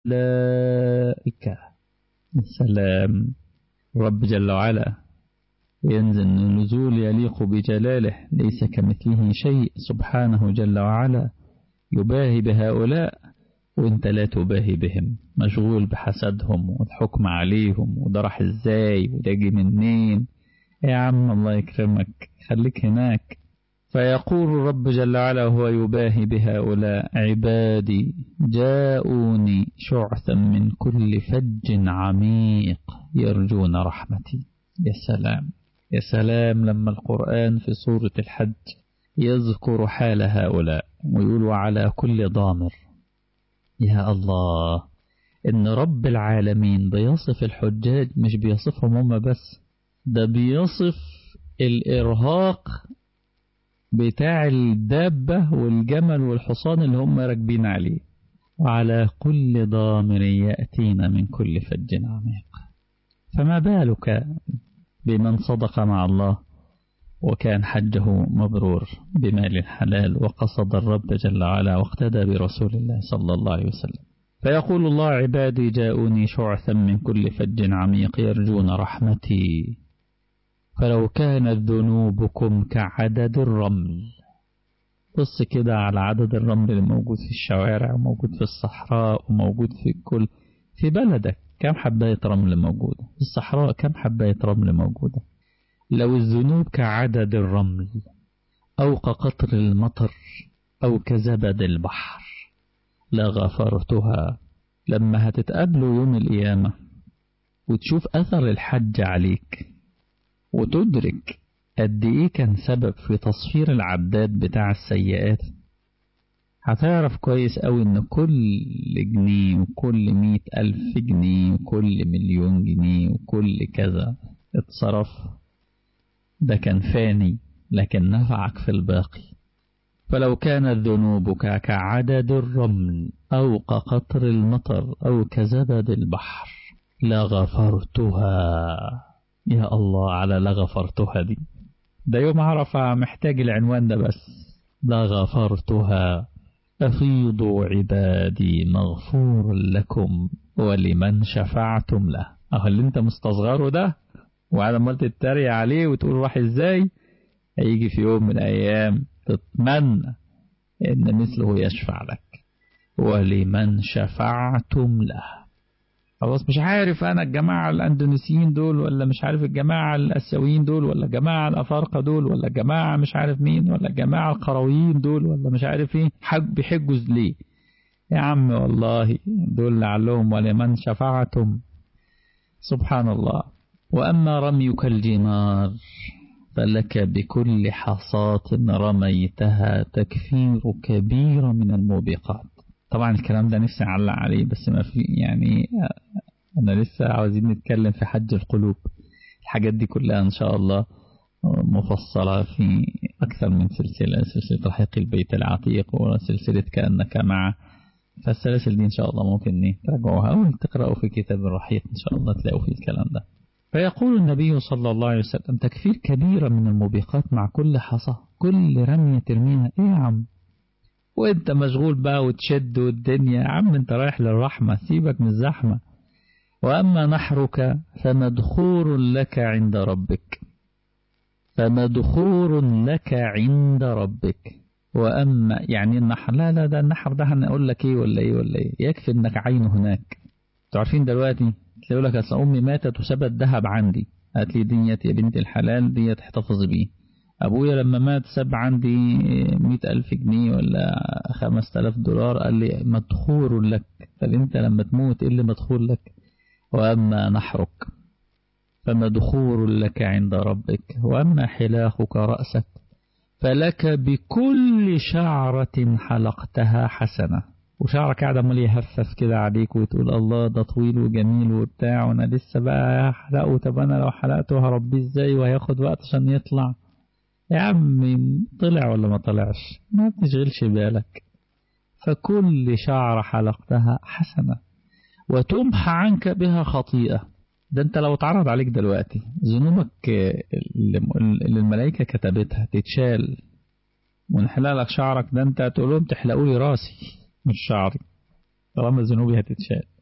الملائكة السلام رب جل وعلا ينزل النزول يليق بجلاله ليس كمثله شيء سبحانه جل وعلا يباهي بهؤلاء وانت لا تباهي بهم مشغول بحسدهم والحكم عليهم وده راح ازاي وده جه منين يا عم الله يكرمك خليك هناك فيقول الرب جل وعلا وهو يباهي بهؤلاء عبادي جاءوني شعثا من كل فج عميق يرجون رحمتي يا سلام يا سلام لما القرآن في سورة الحج يذكر حال هؤلاء ويقول وعلى كل ضامر يا الله إن رب العالمين بيصف الحجاج مش بيصفهم هم بس ده بيصف الإرهاق بتاع الدابة والجمل والحصان اللي هم راكبين عليه وعلى كل ضامر يأتين من كل فج عميق فما بالك بمن صدق مع الله وكان حجه مبرور بمال حلال وقصد الرب جل وعلا واقتدى برسول الله صلى الله عليه وسلم فيقول الله عبادي جاءوني شعثا من كل فج عميق يرجون رحمتي فلو كانت ذنوبكم كعدد الرمل بص كده على عدد الرمل اللي موجود في الشوارع وموجود في الصحراء وموجود في كل في بلدك كم حباية رمل موجودة في الصحراء كم حباية رمل موجودة لو الذنوب كعدد الرمل أو كقطر المطر أو كزبد البحر لغفرتها لما هتتقابلوا يوم القيامة وتشوف أثر الحج عليك وتدرك قد إيه كان سبب في تصفير العداد بتاع السيئات هتعرف كويس أوي إن كل جنيه وكل مئة ألف جنيه وكل مليون جنيه وكل كذا اتصرف ده كان فاني لكن نفعك في الباقي فلو كانت ذنوبك كعدد الرمل أو كقطر المطر أو كزبد البحر لغفرتها يا الله على لغفرتها دي ده يوم عرفة محتاج العنوان ده بس لغفرتها أفيضوا عبادي مغفور لكم ولمن شفعتم له أهو اللي انت مستصغره ده وعلى ما تتريق عليه وتقول راح ازاي هيجي في يوم من الأيام تتمنى إن مثله يشفع لك ولمن شفعتم له خلاص مش عارف أنا الجماعة الأندونيسيين دول ولا مش عارف الجماعة الآسيويين دول ولا الجماعة الأفارقة دول ولا الجماعة مش عارف مين ولا الجماعة القرويين دول ولا مش عارف ايه حج بيحجوا ليه يا عم والله دول لعلهم ولمن شفعتم سبحان الله وأما رميك الجمار فلك بكل حصاة رميتها تكفير كبير من الموبقات طبعا الكلام ده نفسي أعلق عليه بس ما في يعني أنا لسه عاوزين نتكلم في حج القلوب الحاجات دي كلها إن شاء الله مفصلة في أكثر من سلسلة سلسلة رحيق البيت العتيق وسلسلة كأنك مع فالسلاسل دي إن شاء الله ممكن تراجعوها أو تقرأوا في كتاب الرحيق إن شاء الله تلاقوا فيه الكلام ده فيقول النبي صلى الله عليه وسلم تكفير كبيرة من الموبقات مع كل حصى كل رمية ترميها ايه يا عم وانت مشغول بقى وتشد والدنيا يا عم انت رايح للرحمة سيبك من الزحمة وأما نحرك فمدخور لك عند ربك فمدخور لك عند ربك وأما يعني النحر لا لا ده النحر ده هنقول لك ايه ولا ايه ولا ايه يكفي انك عينه هناك تعرفين دلوقتي تلاقي لك اصل امي ماتت وسابت ذهب عندي هات لي ديت يا بنت الحلال ديت احتفظ بيه ابويا لما مات ساب عندي مئة الف جنيه ولا خمس تلاف دولار قال لي مدخور لك طب انت لما تموت ايه اللي مدخور لك واما نحرك فمدخور لك عند ربك واما حلاخك رأسك فلك بكل شعرة حلقتها حسنة وشعرك قاعد عمال يهفف كده عليك وتقول الله ده طويل وجميل وبتاع وانا لسه بقى هحلقه طب انا لو حلقته هربيه ازاي وهياخد وقت عشان يطلع يا عم طلع ولا ما طلعش ما تشغلش بالك فكل شعر حلقتها حسنة وتمحى عنك بها خطيئة ده انت لو اتعرض عليك دلوقتي ذنوبك اللي الملائكة كتبتها تتشال ونحلق لك شعرك ده انت تقول لهم تحلقوا لي راسي مش شعري طالما ذنوبي هتتشال